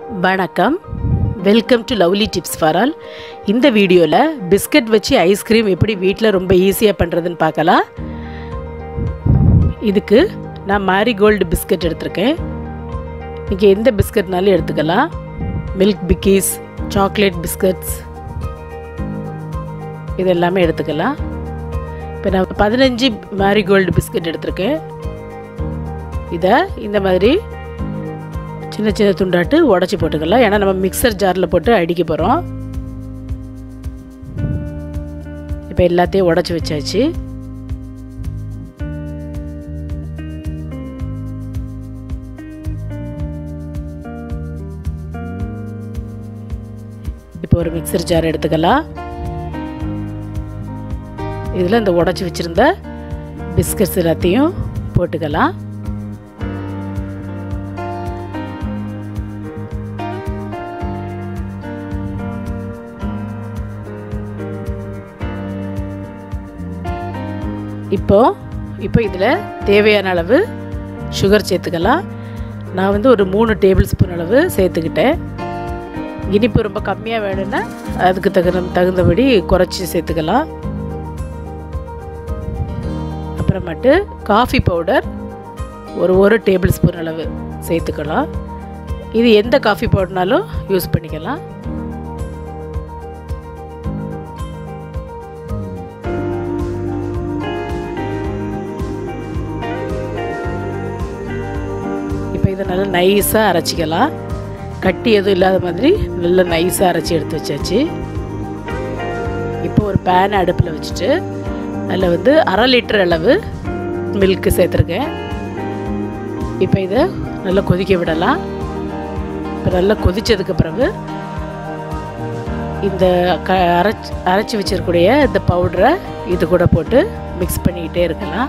வணக்கம் welcome to lovely tips for all இந்த வீடியோவில் பிஸ்கட் வச்சு ஐஸ்கிரீம் எப்படி வீட்டில் ரொம்ப ஈஸியாக பண்ணுறதுன்னு பார்க்கலாம் இதுக்கு நான் மேரிகோல்டு பிஸ்கட் எடுத்திருக்கேன் நீங்கள் எந்த பிஸ்கட்னாலும் எடுத்துக்கலாம் மில்க் பிக்கீஸ் சாக்லேட் பிஸ்கட்ஸ் இது எல்லாமே எடுத்துக்கலாம் இப்போ நான் பதினஞ்சு மேரிகோல்டு பிஸ்கட் எடுத்திருக்கேன் இதை இந்த மாதிரி சின்ன சின்ன துண்டாட்டு உடச்சி போட்டுக்கலாம் ஏன்னா நம்ம மிக்சர் ஜாரில் போட்டு அடிக்க போகிறோம் இப்போ எல்லாத்தையும் உடச்சி வச்சாச்சு இப்போ ஒரு மிக்சர் ஜார் எடுத்துக்கலாம் இதில் இந்த உடச்சி வச்சுருந்த பிஸ்கட்ஸ் எல்லாத்தையும் போட்டுக்கலாம் இப்போ இப்போ இதில் தேவையான அளவு சுகர் சேர்த்துக்கலாம் நான் வந்து ஒரு மூணு டேபிள் ஸ்பூன் அளவு சேர்த்துக்கிட்டேன் இனிப்பு ரொம்ப கம்மியாக வேணும்னா அதுக்கு தகுந்த தகுந்தபடி குறைச்சி சேர்த்துக்கலாம் அப்புறமேட்டு காஃபி பவுடர் ஒரு ஒரு டேபிள் ஸ்பூன் அளவு சேர்த்துக்கலாம் இது எந்த காஃபி பவுடர்னாலும் யூஸ் பண்ணிக்கலாம் இப்போ இதை நல்லா நைஸாக அரைச்சிக்கலாம் கட்டி எதுவும் இல்லாத மாதிரி நல்லா நைஸாக அரைச்சி எடுத்து வச்சாச்சு இப்போ ஒரு பேன் அடுப்பில் வச்சுட்டு அதில் வந்து அரை லிட்டர் அளவு மில்க்கு சேர்த்துருக்கேன் இப்போ இதை நல்லா கொதிக்க விடலாம் இப்போ நல்லா கொதித்ததுக்கு பிறகு இந்த க அரைச்சி அரைச்சி வச்சிருக்கூடிய இந்த பவுடரை இது கூட போட்டு மிக்ஸ் பண்ணிக்கிட்டே இருக்கலாம்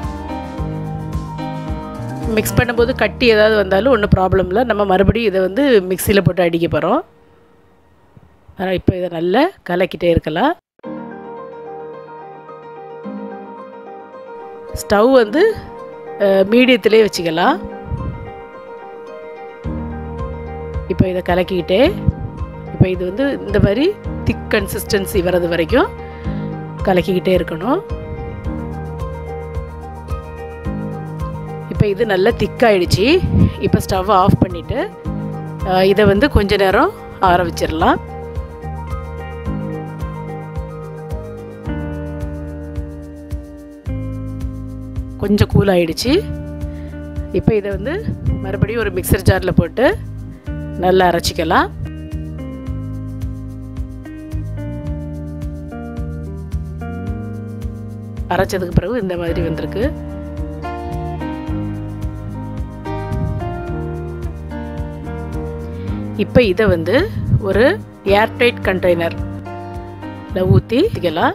மிக்ஸ் பண்ணும்போது கட்டி ஏதாவது வந்தாலும் ஒன்றும் ப்ராப்ளம் இல்லை நம்ம மறுபடியும் இதை வந்து மிக்சியில் போட்டு அடிக்க போகிறோம் ஆனால் இப்போ இதை நல்லா கலக்கிட்டே இருக்கலாம் ஸ்டவ் வந்து மீடியத்திலே வச்சுக்கலாம் இப்போ இதை கலக்கிக்கிட்டே இப்போ இது வந்து இந்த மாதிரி திக் கன்சிஸ்டன்சி வர்றது வரைக்கும் கலக்கிக்கிட்டே இருக்கணும் இப்போ இது நல்லா திக்காயிடுச்சு இப்போ ஸ்டவ் ஆஃப் பண்ணிவிட்டு இதை வந்து கொஞ்ச நேரம் ஆற வச்சிடலாம் கொஞ்சம் கூல் ஆயிடுச்சு இப்போ இதை வந்து மறுபடியும் ஒரு மிக்சர் ஜாரில் போட்டு நல்லா அரைச்சிக்கலாம் அரைச்சதுக்கு பிறகு இந்த மாதிரி வந்திருக்கு இப்போ இதை வந்து ஒரு ஏர்டைட் கண்டெய்னரில் ஊற்றி வைக்கலாம்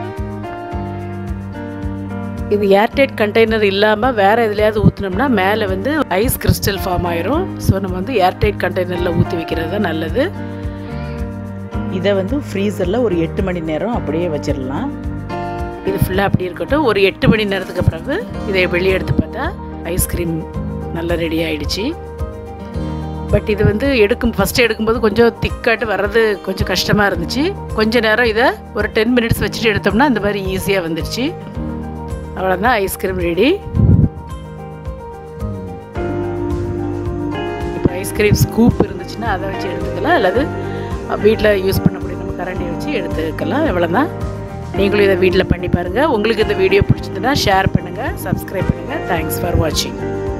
இது ஏர்டைட் கண்டெய்னர் இல்லாமல் வேறு எதுலையாவது ஊற்றினோம்னா மேலே வந்து ஐஸ் கிறிஸ்டல் ஃபார்ம் ஆயிரும் ஸோ நம்ம வந்து ஏர்டைட் கண்டெய்னரில் ஊற்றி வைக்கிறது தான் நல்லது இதை வந்து ஃப்ரீசரில் ஒரு எட்டு மணி நேரம் அப்படியே வச்சிடலாம் இது ஃபுல்லாக அப்படி இருக்கட்டும் ஒரு எட்டு மணி நேரத்துக்கு பிறகு இதை வெளியே எடுத்து பார்த்தா ஐஸ்கிரீம் நல்லா ரெடி ஆயிடுச்சு பட் இது வந்து எடுக்கும் ஃபஸ்ட்டு எடுக்கும்போது கொஞ்சம் திக்காட்டு வர்றது கொஞ்சம் கஷ்டமாக இருந்துச்சு கொஞ்ச நேரம் இதை ஒரு டென் மினிட்ஸ் வச்சுட்டு எடுத்தோம்னா இந்த மாதிரி ஈஸியாக வந்துடுச்சு அவ்வளோதான் ஐஸ்கிரீம் ரெடி இப்போ ஐஸ்கிரீம் ஸ்கூப் இருந்துச்சுன்னா அதை வச்சு எடுத்துக்கலாம் அல்லது வீட்டில் யூஸ் பண்ணக்கூடிய நம்ம கரண்டி வச்சு எடுத்துக்கலாம் எவ்வளோதான் நீங்களும் இதை வீட்டில் பண்ணி பாருங்கள் உங்களுக்கு இந்த வீடியோ பிடிச்சதுன்னா ஷேர் பண்ணுங்கள் சப்ஸ்கிரைப் பண்ணுங்கள் தேங்க்ஸ் ஃபார் வாட்சிங்